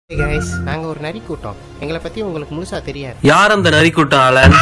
guys நாங்கள் ஒரு நரி கூட்டம் எங்களை பற்றி உங்களுக்கு முழுசாக தெரியாது யார் அந்த நரிக்குட்டம் ஆளன்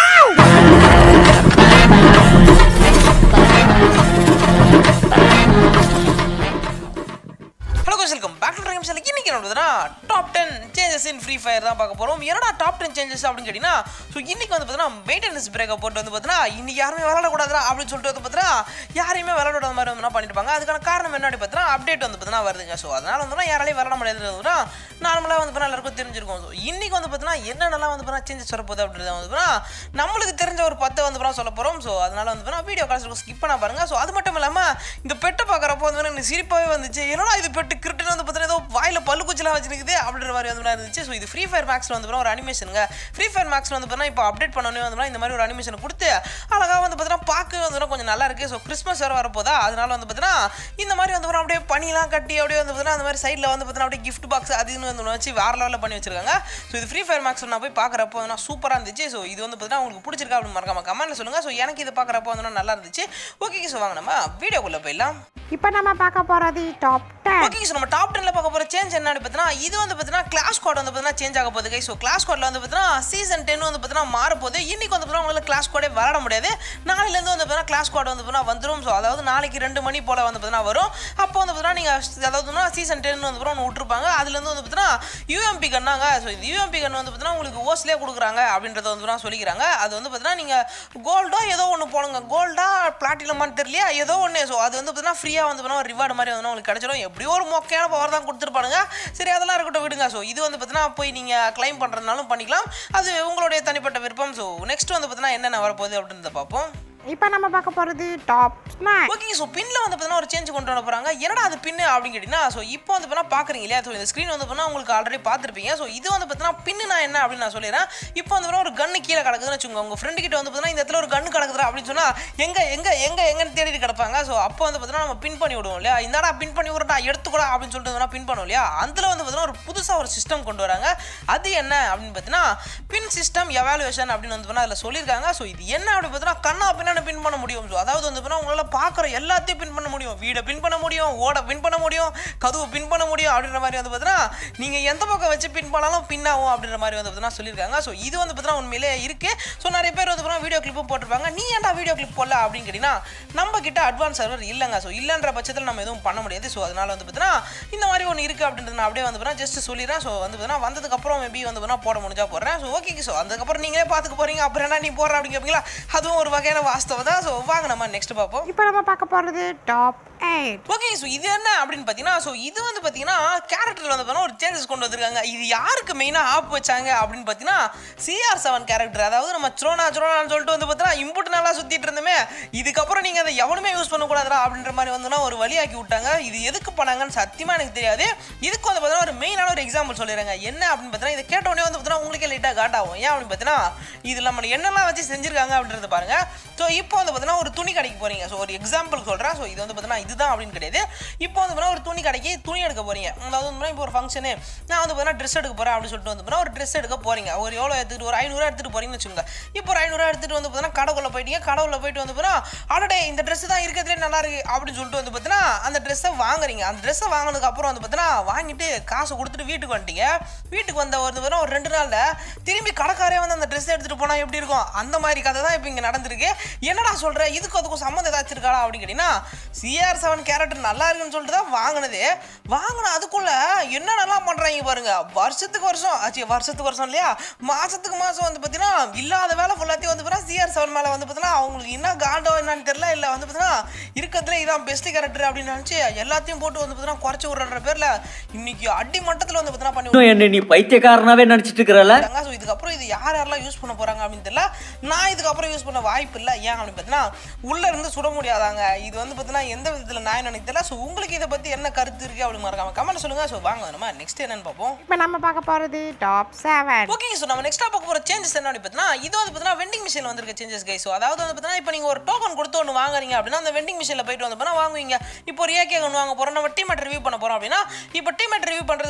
hello guys welcome back to ட்ரைம் செல் இன்னைக்கு என்ன பார்த்தீங்கன்னா top ten changes in Free Fire தான் பார்க்க போகிறோம் என்னடா டாப் டென் சேஞ்சஸ் அப்படின்னு கேட்டிங்கன்னா ஸோ இன்னைக்கு வந்து பார்த்தீங்கன்னா மெயின்டெனன்ஸ் பிரேக்கப் போட்டு வந்து பார்த்தீங்கன்னா இன்னைக்கு யாருமே விளாடக்கூடாதுடா அப்படின்னு சொல்லிட்டு வந்து பார்த்தீங்கன்னா யாரையுமே விளாடாத மாதிரி வந்து பண்ணிருப்பாங்க அதுக்கான காரணம் என்ன அப்படி பார்த்தீங்கன்னா அப்டேட் வந்து பார்த்தீங்கன்னா வருதுங்க ஸோ அதனால வந்து யாராலையும் விளாட முடியாது நார்மலாக வந்து பார்த்தீங்கன்னா எல்லாருக்கும் தெரிஞ்சிருக்கும் ஸோ இன்னைக்கு வந்து பார்த்தீங்கன்னா என்னென்னலாம் வந்து பார்த்தீங்கன்னா சேஞ்சஸ் வரப்போகுது அப்படின்றத வந்து பார்த்தீங்கன்னா நம்மளுக்கு தெரிஞ்ச ஒரு பத்தை வந்து பார்த்தீங்கன்னா சொல்ல போகிறோம் ஸோ அதனால வந்து பார்த்தீங்கன்னா வீடியோ கால்ஸ் ஸ்கிப் பண்ண பாருங்க ஸோ அது மட்டும் இல்லாமல் இந்த பெட்டை பார்க்குறப்போ வந்து எனக்கு சிரிப்பாகவே வந்துச்சு என்னடா இது பெட்டு கிரிட்டுன்னு வந்து பார்த்தீங்கன்னா ஏதோ வாயில் பல்லு குச்சிலாம் வச்சிருக்குது அப்படின்ற மாதிரி வந்து இருந்துச்சு ஸோ இது ஃப்ரீ ஃபயர் மேக்ஸில் வந்து பார்த்தீங்கன்னா ஒரு அனிமேஷனுங்க ஃப்ரீ ஃபயர் மேக்ஸில் வந்து பார்த்தீங்கன்னா இப்போ அப்டேட் பண்ணணும் வந்து பார்த்தீங்கன்னா இந்த மாதிரி ஒரு அனிமேஷன் கொடுத்து அழகாக வந்து பார்த்தீங்கன்னா பார்க்க வந்து பார்த்தீங்கன்னா கொஞ்சம் நல்லா இருக்குது ஸோ கிறிஸ்மஸ் வேறு வரப்போதா அதனால வந்து பார்த்தீங்கன்னா இந்த மாதிரி வந்து பார்த்தீங்கன்னா அப்படியே பனிலாம் கட்டி அப்படியே வந்து பார்த்தீங்கன்னா அந்த மாதிரி சைடில் வந்து பார்த்தீங்கன்னா அப்படியே கிஃப்ட் பாக்ஸ் அதுன்னு வந்து ஒன்று வச்சு வேறு லெவலில் பண்ணி வச்சிருக்காங்க ஸோ இது ஃப்ரீ ஃபயர் மேக்ஸ் நான் போய் பார்க்குறப்போ வந்து சூப்பராக இருந்துச்சு ஸோ இது வந்து பார்த்தீங்கன்னா உங்களுக்கு பிடிச்சிருக்கா அப்படின்னு மறக்காம கமெண்ட்ல சொல்லுங்கள் ஸோ எனக்கு இது பார்க்குறப்போ வந்து நல்லா இருந்துச்சு ஓகே ஸோ வாங்க நம்ம வீடியோக்குள்ளே போயிடலாம் இப்போ நம்ம பார்க்க போகிறது டாப் டென் ஓகே ஸோ நம்ம டாப் டென்ல பார்க்க போகிற சேஞ்ச் என்னன்னு பார்த்தீங்கன்னா இது வந்து பார்த்தீங்கன்னா கிளாஸ் கோட் வந்து பார்த்தீங்கன்னா சேஞ்ச் ஆக போகுது ஸோ கிளாஸ் கோட்ல வந்து பார்த்தீங்கன்னா சீசன் டென் வந்து பார்த்தீங்கன்னா மாற போகுது இன்னைக்கு வந்து பார்த்தீங்கன்னா உங்களுக்கு கிளாஸ் கோடே விளாட முடியாது நாளையிலேருந்து வந்து பார்த்தீங்கன்னா கிளாஸ் கோட் வந்து பார்த்தீங்கன்னா வந்துடும் ஸோ அதாவது நாளைக்கு ரெண்டு மணி போல் வந்து பார்த்தீங்கன்னா வரும் அப்போ வந்து பார்த்தீங்கன்னா நீங்கள் அதாவது சீசன் டென் வந்து பார்த்தீங்கன்னா ஒன்று விட்டுருப்பாங்க அதுலேருந்து வந்து பார்த்தீங்கன்னா யூஎம்பி கண்ணாங்க ஸோ இது யூஎம்பி கன் வந்து பார்த்தீங்கன்னா உங்களுக்கு ஓஸ்லேயே கொடுக்குறாங்க அப்படின்றத வந்து பார்த்தீங்கன்னா சொல்லிக்கிறாங்க அது வந்து பார்த்தீங்கன்னா நீங்கள் கோல்டோ ஏதோ ஒன்று போடுங்க கோல்டா பிளாட்டினமான்னு தெரியலையா ஏதோ ஒன்று ஸோ அது வந்து பார்த்தீங்கன்னா ஃப்ரீயாக வந்து பார்த்தீங்கன்னா ரிவார்டு மாதிரி வந்து உங்களுக்கு கிடைச்சிடும் எப்படியோ ஒரு மொக்கையான பவர் தான் கொடுத்துருப்பானுங்க சரி அதெல்லாம் இருக்கட்டும் விடுங்க ஸோ இது வந்து பார்த்தீங்கன்னா போய் நீங்கள் க்ளைம் பண்ணுறதுனாலும் பண்ணிக்கலாம் அது உங்களுடைய தனிப்பட்ட விருப்பம் ஸோ நெக்ஸ்ட் வந்து பார்த்தீங்கன்னா என்னென்ன வரப்போகுது அப்படின்றத பார்ப்போம் இப்போ நம்ம பார்க்க போகிறது டாப் நைன் ஓகே ஸோ பின்ல வந்து பார்த்தீங்கன்னா ஒரு சேஞ்ச் கொண்டு வர போகிறாங்க என்னடா அது பின்னு அப்படின்னு கேட்டிங்கன்னா ஸோ இப்போ வந்து பார்த்தீங்கன்னா பார்க்குறீங்க இல்லையா ஸோ இந்த ஸ்க்ரீன் வந்து பார்த்தீங்கன்னா உங்களுக்கு ஆல்ரெடி பார்த்துருப்பீங்க ஸோ இது வந்து பார்த்தீங்கன்னா பின்னு நான் என்ன அப்படின்னு நான் சொல்லிடுறேன் இப்போ வந்து பார்த்தீங்கன்னா ஒரு கன்று கீழே கிடக்குதுன்னு வச்சுக்கோங்க உங்கள் ஃப்ரெண்டு கிட்ட வந்து பார்த்தீங்கன்னா இந்த இடத்துல ஒரு கன்று கிடக்குதுடா அப்படின்னு சொன்னால் எங்கே எங்கே எங்கே எங்கன்னு தேடிட்டு கிடப்பாங்க ஸோ அப்போ வந்து பார்த்தீங்கன்னா நம்ம பின் பண்ணி விடுவோம் இல்லையா இந்தாடா பின் பண்ணி விடுறா எடுத்துக்கூடா அப்படின்னு சொல்லிட்டு வந்து பின் பண்ணுவோம் இல்லையா அதில் வந்து பார்த்தீங்கன்னா ஒரு புதுசாக ஒரு சிஸ்டம் கொண்டு வராங்க அது என்ன அப்படின்னு பார்த்தீங்கன்னா பின் சிஸ்டம் எவாலுவேஷன் அப்படின்னு வந்து பார்த்தீங்கன்னா அதில் சொல்லியிருக்காங்க ஸோ இது என்ன அப்படின்னு பார்த்தீங்கன்னா கண்ணா பின்னாடி பின் பண்ண முடியும் ஸோ அதாவது வந்து பார்த்தீங்கன்னா உங்களால் பார்க்குற எல்லாத்தையும் பின் பண்ண முடியும் வீடை பின் பண்ண முடியும் ஓட பின் பண்ண முடியும் கதவு பின் பண்ண முடியும் அப்படின்ற மாதிரி வந்து பார்த்தீங்கன்னா நீங்கள் எந்த பக்கம் வச்சு பின் பண்ணாலும் பின் ஆகும் அப்படின்ற மாதிரி வந்து பார்த்தீங்கன்னா சொல்லியிருக்காங்க ஸோ இது வந்து பார்த்தீங்கன்னா உண்மையிலே இருக்குது ஸோ நிறைய பேர் வந்து பார்த்தீங்கன்னா வீடியோ கிளிப்பும் போட்டிருப்பாங்க நீ ஏன்டா வீடியோ கிளிப் போடல அப்படின்னு கேட்டிங்கன்னா நம்ம கிட்ட அட்வான்ஸ் சர்வர் இல்லைங்க ஸோ இல்லைன்ற பட்சத்தில் நம்ம எதுவும் பண்ண முடியாது ஸோ அதனால வந்து பார்த்தீங்கன்னா இந்த மாதிரி ஒன்று இருக்குது அப்படின்றது நான் அப்படியே வந்து பார்த்தீங்கன்னா ஜஸ்ட் சொல்லிடுறேன் ஸோ வந்து பார்த்தீங்கன்னா வந்ததுக்கப்புறம் மேபி வந்து பார்த்தீங்கன்னா போட முடிஞ்சா போடுறேன் ஸோ ஓகே ஸோ அதுக்கப்புறம் நீங்களே பார்த்துக்க போகிறீங்க அப்புறம் என்ன நீ போடுற அப்படின்னு கேட்பீங்களா அதுவும் ஒரு வகையான வாஸ்தவம் தான் ஸோ வாங்க நம்ம நெக்ஸ்ட் பார்ப்போம் இப்போ நம்ம பார்க்க போகிறது டாப் எயிட் ஓகே ஸோ இது என்ன அப்படின்னு பார்த்தீங்கன்னா ஸோ இது வந்து பார்த்தீங்கன்னா கேரக்டரில் வந்து பார்த்தீங்கன்னா ஒரு சேஞ்சஸ் கொண்டு வந்திருக்காங்க இது யாருக்கு மெயினாக ஆப் வச்சாங்க அப்படின்னு பார்த்தீங்கன்னா சிஆர் செவன் கேரக்டர் அதாவது நம்ம த்ரோனா த்ரோனான்னு சொல்லிட்டு வந்து பார்த்தீங்கன்னா இம்புட்டு நல்லா சுற்றிட்டு இருந்தோமே இதுக்கப்புறம் நீங்கள் அதை எவனுமே யூஸ் பண்ணக்கூடாதுடா அப்படின்ற மாதிரி வந்துன்னா ஒரு வழியாக்கி விட்டாங்க இது எதுக்கு பண்ணாங்கன்னு சத்தியமாக எனக்கு தெரியாது இதுக்கு வந்து பார்த்தீங்கன்னா ஒரு மெயினான ஒரு எக்ஸாம்பிள் சொல்லிடுறாங்க என்ன அப்படின்னு பார்த்தீங்கன்னா இதை கேட்ட உடனே வந்து பார்த்தீங்கன்னா உங்களுக்கே லைட்டாக காட் ஆகும் ஏன் அப்படின்னு பார்த்தீங்கன்னா இது நம்ம என்னெல்லாம் வச்சு செஞ்சிருக்காங்க அப்படின்றத பாருங்க ஸோ இப்போ வந்து பார்த்தீங்கன்னா ஒரு துணி கடைக்கு போறீங்க ஸோ ஒரு எக்ஸாம்பிள் சொல்கிறேன் ஸோ இது வந்து பார்த்தீங்கன்னா இதுதான் அப்படின்னு கிடையாது இப்போ வந்து பார்த்தீங்கன்னா ஒரு துணி கடைக்கு துணி எடுக்க போறீங்க அதாவது வந்து இப்போ ஒரு ஃபங்க்ஷனு நான் வந்து பார்த்தீங்கன்னா ட்ரெஸ் எடுக்க போகிறேன் அப்படின்னு சொல்லிட்டு வந்து பார்த்தீங்கன்னா ஒரு ட்ரெஸ் எடுக்க போறீங்க ஒரு எவ்வளோ எடுத்துட்டு ஒரு ஐநூறுரூவா எடுத்துட்டு போறீங்கன்னு வச்சுக்கோங்க இப்போ ஒரு ஐநூறுரூவா எடுத்துட்டு வந்து பார்த்தீங்கன்னா கடைக்குள்ள போயிட்டீங்க கடைக்குள்ள போயிட்டு வந்து பார்த்தீங்கன்னா அடடே இந்த ட்ரெஸ் தான் இருக்கிறதுலே நல்லா இருக்கு அப்படின்னு சொல்லிட்டு வந்து பார்த்தீங்கன்னா அந்த ட்ரெஸ்ஸை வாங்குறீங்க அந்த ட்ரெஸ்ஸை வாங்கினதுக்கு அப்புறம் வந்து பார்த்தீங்கன்னா வாங்கிட்டு காசு கொடுத்துட்டு வீட்டுக்கு வந்துட்டீங்க வீட்டுக்கு வந்த ஒரு பார்த்தீங்கன்னா ஒரு ரெண்டு நாள்ல திரும்பி கடைக்காரே வந்து அந்த ட்ரெஸ் எடுத்துட்டு போனா எப்படி இருக்கும் அந்த மாதிரி கதை தான் இப்போ இங்கே நடந்திருக்கு என்னடா சொல்ற இதுக்கு அதுக்கும் சம்மந்தம் ஏதாச்சும் இருக்காடா அப்படின்னு கேட்டீங்கன்னா சிஆர் செவன் கேரக்டர் நல்லா இருக்குன்னு சொல்லிட்டு தான் வாங்கினது வாங்கின அதுக்குள்ள என்னென்னலாம் பண்றாங்க பாருங்க வருஷத்துக்கு வருஷம் ஆச்சு வருஷத்துக்கு வருஷம் இல்லையா மாசத்துக்கு மாசம் வந்து பார்த்தீங்கன்னா இல்லாத வேலை ஃபுல்லாத்தையும் வந்து பார்த்தீங்கன்னா சிஆர் செவன் மேலே வந்து பார்த்தீங்கன்னா அவங்களுக்கு என்ன காண்டோ என்னன்னு தெரியல இல்லை வந்து பார்த்தீங்கன்னா இருக்கிறதுல இதான் பெஸ்ட் கேரக்டர் அப்படின்னு நினச்சி எல்லாத்தையும் போட்டு வந்து பார்த்தீங்கன்னா குறைச்சி விடுற பேர்ல இன்னைக்கு அடி மட்டத்தில் வந்து பார்த்தீங்கன்னா பண்ணி இன்னும் என்ன நீ பைத்தியக்காரனாவே நடிச்சிட்டு இருக்கிறல ஸோ இதுக்கப்புறம் இது யார் யாரெல்லாம் யூஸ் பண்ண போறாங்க அப்படின்னு தெரியல நான் இதுக்கப்புறம் யூஸ் பண்ண வாய்ப்பு இல்லை ஏன் அப்படின்னு பார்த்தீங்கன்னா உள்ள இருந்து சுட முடியாதாங்க இது வந்து பார்த்தீங்கன்னா எந்த விதத்தில் நான் எனக்கு தெரியல ஸோ உங்களுக்கு இதை பத்தி என்ன கருத்து இருக்கு அப்படின்னு மறக்காம கமெண்ட் சொல்லுங்க ஸோ வாங்க நம்ம நெக்ஸ்ட் என்னன்னு பார்ப்போம் இப்போ நம்ம பார்க்க போகிறது டாப் செவன் ஓகே ஸோ நம்ம நெக்ஸ்ட்டாக பார்க்க போகிற சேஞ்சஸ் என்ன பார்த்தீங்கன்னா இது வந்து பார்த்தீங்கன்னா வெண்டிங் மிஷின் வந்திருக்க சேஞ்சஸ் கை ஸோ அதாவது வந்து பார்த்தீங்கன்னா இப்போ நீங்கள் ஒரு டோக்கன் கொடுத்து ஒன்று வாங்குறீங்க அப்படின்னா அந்த வெண்டிங் மிஷினில் போயிட்டு வந்து பார்த்தீங்கன்னா வாங்குவீங்க இப்போ ஒரு ஏகே ஒன்று வாங்க போகிறோம் நம்ம டீமேட் ரிவ்யூ பண்ண போகிறோம் அப்படின்னா இப்போ டீமேட் ரிவ்யூ பண்ணுறதுக்கு வந்து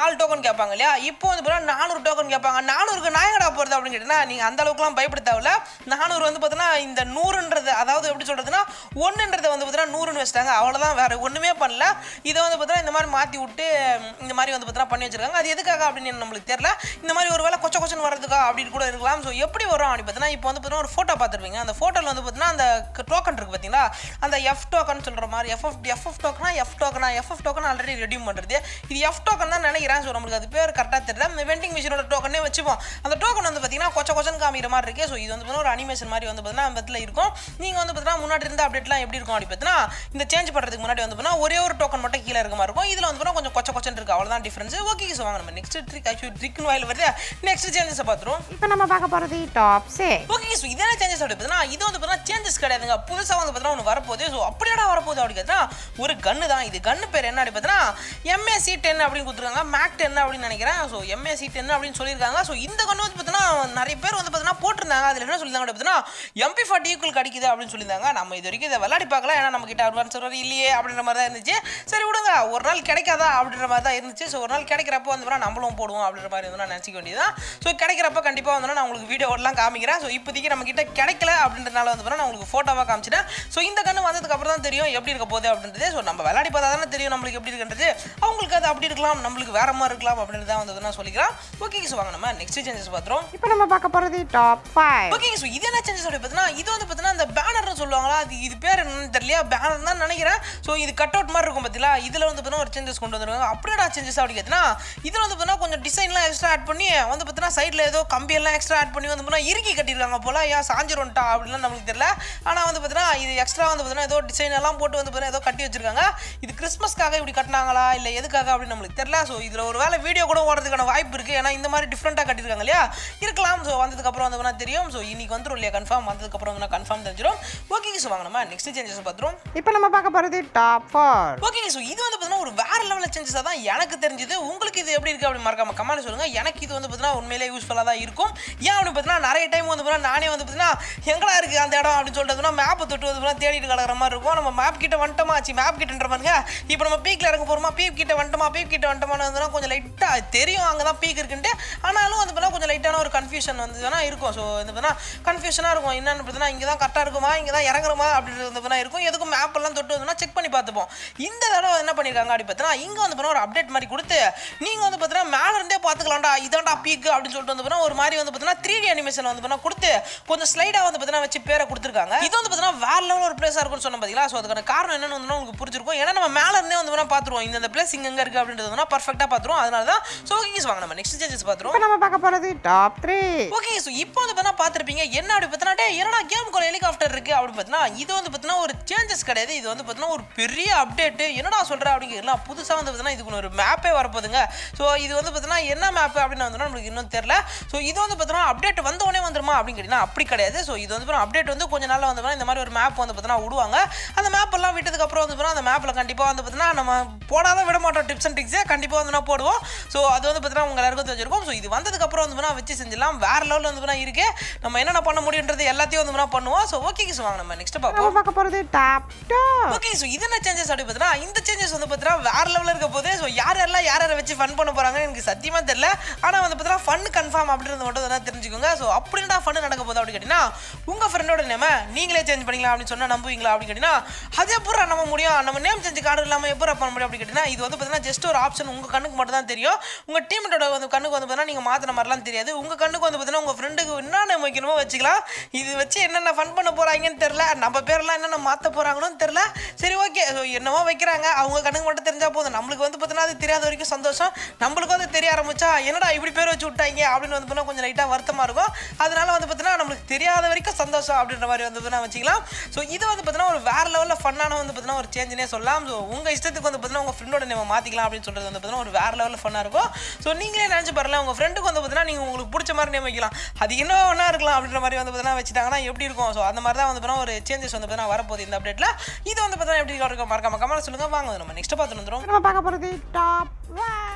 நாலு டோக்கன் கேட்பாங்க இல்லையா இப்போ வந்து பார்த்தீங்கன்னா நானூறு டோக்கன் கேட்பாங்க நானூறுக்கு நாயகடா போகிறது அப்படின்னு கேட்டிங்கன்னா நீங்கள் அந்த அளவுக்குலாம் பயப்பட தேவையில்ல நானூறு வந்து பார்த்தீங்கன்னா இந்த நூறுன்றது அதாவது எப்படி சொல்கிறதுனா ஒன்றுன்றதை வந்து பார்த்தீங்கன்னா நூறுன்னு வச்சிட்டாங்க அவ்வளோதான் வேறு ஒன்றுமே பண்ணல இதை வந்து பார்த்தீங்கன்னா இந்த மாதிரி மாற்றி விட்டு ம், இந்த மாதிரி வந்து பார்த்தீங்கன்னா பண்ணி வச்சிருக்காங்க அது எதுக்காக அப்படின்னு நம்மளுக்கு தெரியல இந்த மாதிரி ஒரு வேளை கொச்ச கொச்சன் வரதுக்கா அப்படின்னு கூட இருக்கலாம் ஸோ எப்படி வரும் அப்படின்னு பார்த்தீங்கன்னா இப்போ வந்து பார்த்தீங்கன்னா ஒரு ஃபோட்டோ பார்த்துருப்பீங்க அந்த ஃபோட்டோவில் வந்து பார்த்தீங்கன்னா அந்த டோக்கன் இருக்குது பார்த்தீங்களா அந்த எஃப் டோக்கன் சொல்கிற மாதிரி எஃப்எஃப் எஃப்எஃப் டோக்கனா எஃப் டோக்கனா எஃப்எஃப் டோக்கன் ஆல்ரெடி ரெடியூம் பண்ணுறது இது எஃப் டோக்கன் தான் நினைக்கிறேன் ஸோ நம்மளுக்கு அது பேர் கரெக்டாக தெரியல இந்த வெண்டிங் மிஷினோட டோக்கனே வச்சுப்போம் அந்த டோக்கன் வந்து பார்த்தீங்கன்னா கொச்ச கொச்சன் காமிக்கிற மாதிரி இருக்கு ஸோ இது வந்து பார்த்தீங்கன்னா ஒரு அனிமேஷன் மாதிரி வந்து பார்த்தீங்கன்னா அந்த இடத்துல இருக்கும் நீங்கள் வந்து பார்த்தீங்கன்னா முன்னாடி இருந்த அப்டேட்லாம் எப்படி இருக்கும் அப்படி பார்த்தீங்கன்னா இந்த சேஞ்ச் பண்ணுறதுக்கு முன்னாடி வந்து பார்த்தீங்கன்னா ஒரே ஒரு டோக்கன் மட்டும் கீழே இருக்க மாதிரி இருக்கும் இதில் வந்து பார்த்தீங்கன்னா கொஞ்சம் கொச்ச கொச்சன் இருக்கு அவ்வளோதான் டிஃபரன்ஸ் ஓகே ஸோ வாங்க நம்ம நெக்ஸ்ட் ட்ரிக் ஆக்சுவலி ட்ரிக்னு வாயில் வருது நெக்ஸ்ட் சேஞ்சஸை பார்த்துருவோம் இப்போ நம்ம பார்க்க போகிறது டாப் சிக்ஸ் ஓகே ஸோ இதான சேஞ்சஸ் அப்படி பார்த்தீங்கன்னா இது வந்து பார்த்தீங்கன்னா சேஞ்சஸ் கிடையாதுங்க புதுசாக வந்து பார்த்தீங்கன்னா ஒன்று வரப்போகுது ஸோ அப்படியாடா வரப்போகுது அப்படி கேட்டால் ஒரு கன்று தான் இது கன்று பேர் என்ன அப்படி பார்த்தீங்கன்னா எம்ஏசி டென் அப்படின்னு கொடுத்துருக்காங்க மேக் டென் அப்படின்னு நினைக்கிறேன் ஸோ எம்ஏசி டென் அப்படின்னு சொல்லியிருக்காங்க ஸோ இந்த கன்று வந்து பார்த்தீங்கன்னா நிறைய பேர் வந்து பார்த்தீங்கன்னா போட்டிருந்தாங்க அதில் என்ன சொல்லியிருந்தாங்க அப்படி பார்த்தீங்கன்னா எம்பி ஃபார்ட்டி ஈக்குவல் கிடைக்குது அப்படின்னு சொல்லியிருந்தாங்க நம்ம இது வரைக்கும் இதை விளையாடி பார்க்கல ஏன்னா நம்ம கிட்ட அட்வான்ஸ் சர்வர் இல்லையே அப்படின்ற மாதிரி தான் இருந்துச்சு சரி விடுங்க ஒரு நாள் கிடைக்காதா அப்படின்ற மாதிரி தான் இருந்துச்சு ஸோ ஒரு நாள் கிடைக்கிறப்போ வந்து பார்த்தீங்கன்னா நம்மளும் போடுவோம் அப்படின்ற மாதிரி வந்து நான் நினச்சிக்க வேண்டியதான் ஸோ கிடைக்கிறப்ப கண்டிப்பாக வந்து நான் உங்களுக்கு வீடியோலாம் காமிக்கிறேன் ஸோ இப்போதைக்கு நம்ம கிட்ட கிடைக்கல அப்படின்றனால வந்து பார்த்தீங்கன்னா நான் உங்களுக்கு ஃபோட்டோவாக காமிச்சிட்டேன் ஸோ இந்த கண்ணு வந்ததுக்கு அப்புறம் தான் தெரியும் எப்படி இருக்க போகுது அப்படின்றது ஸோ நம்ம விளையாடி பார்த்தா தானே தெரியும் நம்மளுக்கு எப்படி இருக்குன்றது அவங்களுக்கு அது அப்படி இருக்கலாம் நம்மளுக்கு வேற மாதிரி இருக்கலாம் அப்படின்றத வந்து நான் சொல்லிக்கிறேன் ஓகே ஸோ வாங்க நம்ம நெக்ஸ்ட் சேஞ்சஸ் பார்த்துரும் இப்போ நம்ம பார்க்க போகிறது டாப் ஃபைவ் ஓகேங்க ஸோ இது என்ன சேஞ்சஸ் அப்படி பார்த்தீங்கன்னா இது வந்து பார்த்தீங்கன்னா இந்த பேனர்னு சொல்லுவாங்களா அது இது பேர் என்னன்னு தெரியல பேனர் தான் நினைக்கிறேன் ஸோ இது கட் அவுட் மாதிரி இருக்கும் பார்த்தீங்களா இதில் வந்து பார்த்தீங்கன்னா ஒரு சேஞ்சஸ் கொண்டு வந்துருக்காங்க அப்படியேடா சேஞ்சஸ் அப்படி கேட்டினா இதில் வந்து பார்த்தீங்கன்னா கொஞ்சம் டிசைன்லாம் எக்ஸ்ட்ரா ஆட் பண்ணி வந்து பார்த்தீங்கன்னா சைடில் ஏதோ கம்பியெல்லாம் எக்ஸ்ட்ரா ஆட் பண்ணி வந்து பார்த்தீங்கன்னா இறுக்கி கட்டியிருக்காங்க போல ஏன் சாஞ்சிரும்ட்டா அப்படிலாம் நம்மளுக்கு தெரியல ஆனால் வந்து பார்த்தீங்கன்னா இது எக்ஸ்ட்ரா வந்து பார்த்தீங்கன்னா ஏதோ டிசைன் எல்லாம் போட்டு வந்து பார்த்தீங்கன்னா ஏதோ கட்டி வச்சிருக்காங்க இது கிறிஸ்மஸ்க்காக இப்படி கட்டினாங்களா இல்லை எதுக்காக அப்படின்னு நம்மளுக்கு தெரியல ஸோ இதில் ஒரு வேளை வீடியோ கூட ஓடுறதுக்கான வாய்ப்பு இருக்குது ஏன்னா இந்த மாதிரி டிஃப்ரெண்ட்டாக கட்டியிருக்காங்க இல்லையா இருக்கலாம் ஸோ வந்ததுக்கப்புறம் வந்து வேணா தெரியும் ஸோ இன்னைக்கு வந்துடும் இல்லையா கன்ஃபார்ம் வந்ததுக்கப்புறம் வந்து கன்ஃபார்ம் தெரிஞ்சிடும் ஓகே ஸோ வாங்க நம்ம நெக்ஸ்ட் சேஞ்சஸ் பார்த்துரும் இப்போ நம்ம பார்க்க போகிறது டாப் ஃபோர் ஓகேங்க ஸோ இது வந்து பார்த்தீங்கன்னா ஒரு வேற லெவலில் சேஞ்சஸாக தான் எனக்கு தெரிஞ்சது உங்களுக்கு இது எப்படி இருக்குது அப்படி மறக்காம கமெண்ட் சொல்லுங்க எனக்கு இது வந்து பார்த்தீங்கன்னா உண்மையிலே யூஸ்ஃபுல்லாக தான் இருக்கும் ஏன் அப்படி பார்த்தீங்கன்னா நிறைய டைம் வந்து பார்த்தீங்கன்னா நானே வந்து பார்த்தீங்கன்னா எங்கடா இருக்குது அந்த இடம் அப்படின்னு சொல்லிட்டு மேப்பை தொட்டு வந்து பார்த்தீங்கன்னா தேடிட்டு கிடக்கிற மாதிரி இருக்கும் நம்ம மேப் கிட்ட வந்துட்டோமா ஆச்சு மேப் கிட்டன்ற பாருங்க இப்போ நம்ம பீக்கில் இறங்க போகிறோமா பீக் கிட்ட வந்துட்டோமா பீக் கிட்ட வந்துட்டோமான்னு வந்து கொஞ்சம் லைட்டாக தெரியும் அங்கே தான் பீக் இருக்குன்ட்டு ஆனாலும் வந்து பார்த்தீங்கன்னா கொஞ்சம் லைட்டான ஒரு கன்ஃபியூஷன் வந்து வேணா இருக்கும் ஸோ வந்து பார்த்தீங்கன்னா கன்ஃபியூஷனாக இருக்கும் என்னன்னு பார்த்தீங்கன்னா இங்கே தான் கரெக்டாக இருக்குமா இங்கே தான் இறங்குறோமா அப்படின்றது வந்து பார்த்தீங்கன்னா இருக்கும் எதுக்கும் மேப் எல்லாம் தொட்டு வந்து செக் பண்ணி பார்த்துப்போம் இந்த தடவை என்ன பண்ணியிருக்காங்க அப்படி பார்த்தீங்கன்னா இங்கே வந்து பார்த்தீங்கன்னா ஒரு அப்டேட் மாதிரி கொடுத்து நீங்கள் வந்து பார்த்தீங்கன்னா மேலே இருந்தே பார்த்துக்கலாம்டா இதான்டா பீக் அப்படின்னு சொல்லிட்டு வந்து பார்த்தீங்கன்னா ஒரு மாதிரி வந்து பார்த்தீங்கன்னா த்ரீ டி அனிமேஷன் வந்து பார்த்தீங்கன்னா கொடுத்து கொஞ்சம் ஸ்லைடாக வந்து பார்த்தீங்கன்னா வச்சு பேரை கொடுத்துருக்காங்க இது வந்து பார்த்தீங்கன்னா வேற லெவல் ஒரு பிளேஸாக இருக்கும்னு சொன்ன பார்த்தீங்களா ஸோ அதுக்கான காரணம் என்னன்னு வந்து உங்களுக்கு புரிஞ்சிருக்கும் ஏன்னா நம்ம மேலே இருந்தே வந்து வேணா பார்த்துருவோம் இந்த பிளேஸ் இங்கே எங்கே இருக்குது அப்படின்றது வந்து பர்ஃபெக்டாக பார்த்துருவோம் அதனால தான் ஸோ ஓகே வாங்க நம்ம நெக்ஸ்ட் சேஞ்சஸ் பார்த்துருவோம் இப்போ நம்ம பார்க்க போகிறது டாப் த்ரீ ஓகே ஸோ இப்போ வந்து பார்த்தா பார்த்துருப்பீங்க என்ன அப்படி பார்த்தீங்கன்னா டே என்னடா கேம் ஒரு ஹெலிகாப்டர் இருக்கு அப்படி பார்த்தீங்கன்னா இது வந்து பார்த்தீங்கன்னா ஒரு சேஞ்சஸ் கிடையாது இது வந்து பார்த்தீங்கன்னா ஒரு பெரிய அப்டேட்டு என்னடா சொல்கிற அப்படிங்கிறதுலாம் புதுசாக வந்து பார்த்தீங்கன்னா இதுக்கு ஒரு மேப்பே வரப்போகுதுங்க ஸோ இது வந்து பார்த்தீங்கன்னா என்ன மேப் அப்படின்னு வந்து நம்மளுக்கு இன்னும் தெரியல ஸோ இது வந்து பார்த்தீங்கன்னா அப்டேட் வந்த உடனே வந்துருமா அப்படின்னு கேட்டிங்கன்னா அப்படி கிடையாது ஸோ இது வந்து அப்டேட் வந்து கொஞ்ச நாள்ல வந்து பார்த்தீங்கன்னா இந்த மாதிரி ஒரு மேப் வந்து பார்த்தீங்கன்னா விடுவாங்க அந்த மேப் எல்லாம் விட்டதுக்கு அப்புறம் வந்து பார்த்தீங்கன்னா அந்த மேப்பில் கண்டிப்பாக வந்து பார்த்தீங்கன்னா நம்ம போடாத விட மாட்டோம் டிப்ஸ் அண்ட் ட்ரிக்ஸே கண்டிப்பாக வந்து நான் போடுவோம் ஸோ அது வந்து பார்த்தீங்கன்னா உங்க எல்லாருக்கும் தெரிஞ்சிருக்கும் ஸோ இது வந்ததுக்கு அப்புறம் வந்து பார்த்தீங்கன்னா வச்சு செஞ்சிடலாம் வேற லெவலில் வந்து பார்த்தீங்கன்னா இருக்கு நம்ம என்னென்ன பண்ண முடியுன்றது எல்லாத்தையும் வந்து பார்த்தீங்கன்னா பண்ணுவோம் ஸோ ஓகே ஸோ வாங்க நம்ம நெக்ஸ்ட் பார்ப்போம் நம்ம பார்க்க போகிறது டாப் டூ ஓகே ஸோ இது என்ன சேஞ்சஸ் அப்படி பார்த்தீங்கன்னா இந்த சேஞ்சஸ் வந்து பார்த்தீங்கன்னா வேற லெவலில் இருக்க போது ஸோ யார் யாரெல்லாம் யார் யாரை வச்சு ஃபன் பண்ண போறாங்க எனக்கு சத்தியமா தெரியல ஆனால் வந்து பார்த்தீங்கன்னா ஃபன் கன்ஃபார்ம் அப்படின்றது மட்டும் தான் தெரிஞ்சுக்கோங்க ஸோ அப்படின்னா ஃபன் நடக்க போகுது அப்படின்னு கேட்டிங்கன்னா உங்கள் ஃப்ரெண்டோட நேம நீங்களே சேஞ்ச் பண்ணிக்கலாம் அப்படின்னு சொன்னால் நம்புவீங்களா அப்படின்னு கேட்டிங்கன்னா அது எப்போ நம்ம முடியும் நம்ம நேம் சேஞ்ச் கார்டு இல்லாமல் எப்போ பண்ண முடியும் அப்படின்னு கேட்டிங்கன்னா இது வந்து பார்த்தீங்கன்னா ஜஸ்ட் ஒரு ஆப்ஷன் உங்கள் கண்ணுக்கு மட்டும் தான் தெரியும் உங்கள் டீமோட வந்து கண்ணுக்கு வந்து பார்த்தீங்கன்னா நீங்கள் மாற்றின மாதிரிலாம் தெரியாது உங்கள் கண்ணுக்கு வந்து பார்த்தீங்கன்னா உங்கள் ஃப்ரெண்டுக்கு என்ன நேம் வைக்கணுமோ வச்சுக்கலாம் இது வச்சு என்னென்ன ஃபன் பண்ண போகிறாங்கன்னு தெரில நம்ம பேரெல்லாம் என்னென்ன மாற்ற போகிறாங்கன்னு தெரில சரி ஓகே ஸோ என்னவோ வைக்கிறாங்க அவங்க கண்ணுக்கு மட்டும் தெரிஞ்சா போதும் நம்மளுக்கு வந்து பார்த்தீங்கன்னா அது தெரியாத வரைக்கும் சந்தோஷம் நம்மளுக்கு வந்து தெரிய ஆரம்பிச்சா என்னடா இப்படி பேர் வச்சு விட்டாங்க அப்படின்னு வந்து பார்த்தீங்கன்னா கொஞ்சம் லைட்டாக வருத்தமாக இருக்கும் அதனால வந்து பார்த்தீங்கன்னா நம்மளுக்கு தெரியாத வரைக்கும் சந்தோஷம் அப்படின்ற மாதிரி வந்து பார்த்தீங்கன்னா வச்சுக்கலாம் ஸோ இது வந்து பார்த்தீங்கன்னா ஒரு வேற லெவலில் ஃபன்னான வந்து பார்த்தீங்கன்னா ஒரு சேஞ்சுனே சொல்லலாம் ஸோ உங்கள் இஷ்டத்துக்கு வந்து பார்த்தீங்கன்னா உங்கள் ஃப்ரெண்டோட நம்ம மாற்றிக்கலாம் அப்படின்னு சொல்கிறது வந்து பார்த்தீங்கன்னா ஒரு வேற லெவலில் ஃபன்னாக இருக்கும் ஸோ நீங்களே நினச்சி பாருங்களேன் உங்கள் ஃப்ரெண்டுக்கு வந்து பார்த்தீங்கன்னா நீங்கள் உங்களுக்கு பிடிச்ச மாதிரி நேம் வைக்கலாம் அது என்ன ஒன்றா இருக்கலாம் அப்படின்ற மாதிரி வந்து பார்த்தீங்கன்னா வச்சுட்டாங்கன்னா எப்படி இருக்கும் ஸோ அந்த மாதிரி தான் வந்து பார்த்தீங்கன்னா ஒரு சேஞ்சஸ் வந்து பார்த்தீங்கன்னா வரப்போகுது இந்த அப்டேட்டில் இது வந்து பார்த்தீங்கன்னா எப்படி இருக்கும் மறக்காம கமெண்ட் சொல்லுங்கள் வாங்க நம்ம நெக்ஸ்ட் பார்த்து வந்துடும் நம்ம பார்க்க போகிறது டாப் ஒன்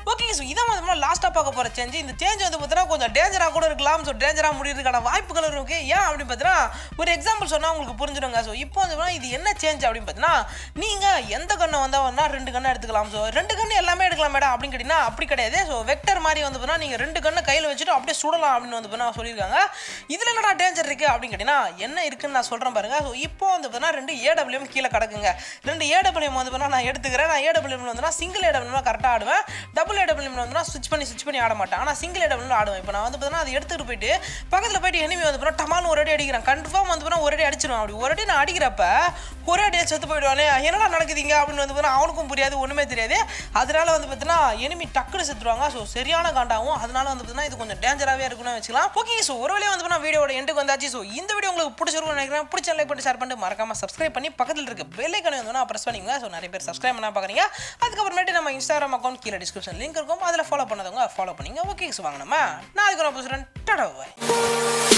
ஓகே ஸோ இதான் வந்து லாஸ்ட்டாக பார்க்க போகிற சேஞ்ச் இந்த சேஞ்ச் வந்து பார்த்தீங்கன்னா கொஞ்சம் டேஞ்சராக கூட இருக்கலாம் ஸோ டேஞ்சராக முடியறதுக்கான வாய்ப்புகள் இருக்கு ஏன் அப்படின்னு பார்த்தீங்கன்னா ஒரு எக்ஸாம்பிள் சொன்னால் உங்களுக்கு புரிஞ்சிடுங்க ஸோ இப்போ வந்து பார்த்தீங்கன்னா இது என்ன சேஞ்ச் அப்படின்னு பார்த்தீங்கன்னா நீங்கள் எந்த கண்ணை வந்தால் வேணா ரெண்டு கண்ணை எடுத்துக்கலாம் ஸோ ரெண்டு கண்ணு எல்லாமே எடுக்கலாம் மேடம் அப்படின்னு கேட்டிங்கன்னா அப்படி கிடையாது ஸோ வெக்டர் மாதிரி வந்து பார்த்தீங்கன்னா நீங்கள் ரெண்டு கண்ணை கையில் வச்சுட்டு அப்படியே சுடலாம் அப்படின்னு வந்து பார்த்தீங்கன்னா சொல்லியிருக்காங்க இதில் என்னடா டேஞ்சர் இருக்குது அப்படின்னு கேட்டிங்கன்னா என்ன இருக்குன்னு நான் சொல்கிறேன் பாருங்க ஸோ இப்போ வந்து பார்த்தீங்கன்னா ரெண்டு ஏடபிள்யூஎம் கீழே கிடக்குங்க ரெண்டு ஏடபிள்யூஎம் வந்து பார்த்தீங்கன்னா நான் எடுத்துக்கிறேன் நான் ஏடபிள்யூஎம் வந்து சிங்கிள் ஏடபிள்யூம் கரெக்டாக ஆடுவேன் டபுள் ஏடபிள்யூஎம் வந்து ஸ்விட்ச் பண்ணி ஸ்விட்ச் பண்ணி ஆட மாட்டேன் ஆனால் சிங்கிள் ஏடபிள்யூம் ஆடுவேன் இப்போ நான் வந்து பார்த்தீங்கன்னா அதை எடுத்துகிட்டு போயிட்டு பக்கத்தில் போயிட்டு எனிமி வந்து பார்த்தீங்கன்னா டமால் ஒரு அடி அடிக்கிறேன் கன்ஃபார்ம் வந்து பார்த்தீங்கன்னா ஒரு அடி அடிச்சிருவேன் அப்படி ஒரு அடி நான் அடிக்கிறப்ப ஒரே அடியை செத்து போயிடுவானே என்னடா நடக்குதுங்க அப்படின்னு வந்து பார்த்தீங்கன்னா அவனுக்கும் புரியாது ஒன்றுமே தெரியாது அதனால வந்து பார்த்தீங்கன்னா எனிமி டக்குனு செத்துருவாங்க ஸோ சரியான காண்டாகும் அதனால வந்து பார்த்தீங்கன்னா இது கொஞ்சம் டேஞ்சராகவே இருக்கும்னு வச்சுக்கலாம் ஓகே ஸோ ஒரு வழியாக வந்து பார்த்தீங்கன்னா வீடியோட எண்டுக்கு வந்தாச்சு ஸோ இந்த வீடியோ உங்களுக்கு பிடிச்சிருக்கும்னு நினைக்கிறேன் பிடிச்ச லைக் பண்ணி ஷேர் பண்ணிட்டு மறக்காம சப்ஸ்கிரைப் பண்ணி பக்கத்தில் இருக்க பெல் ஐக்கனை வந்து ப்ரெஸ் பண்ணிங்க ஸோ நிறைய பேர் சப்ஸ்கிரைப் பண்ண பார்க்குறீங்க அதுக்கப்புறமேட்டு நம்ம இன்ஸ்டாகிராம் அக்கௌண்ட் கீழே டிஸ்கிரிப்ஷன் லிங்க் இருக்கும் அதில் ஃபாலோ பண்ணதவங்க ஃபாலோ பண்ணிங்க ஓகே ஸோ வாங்க நம்ம நான் அதுக்கு நான் புதுசுறேன் டடா பாய்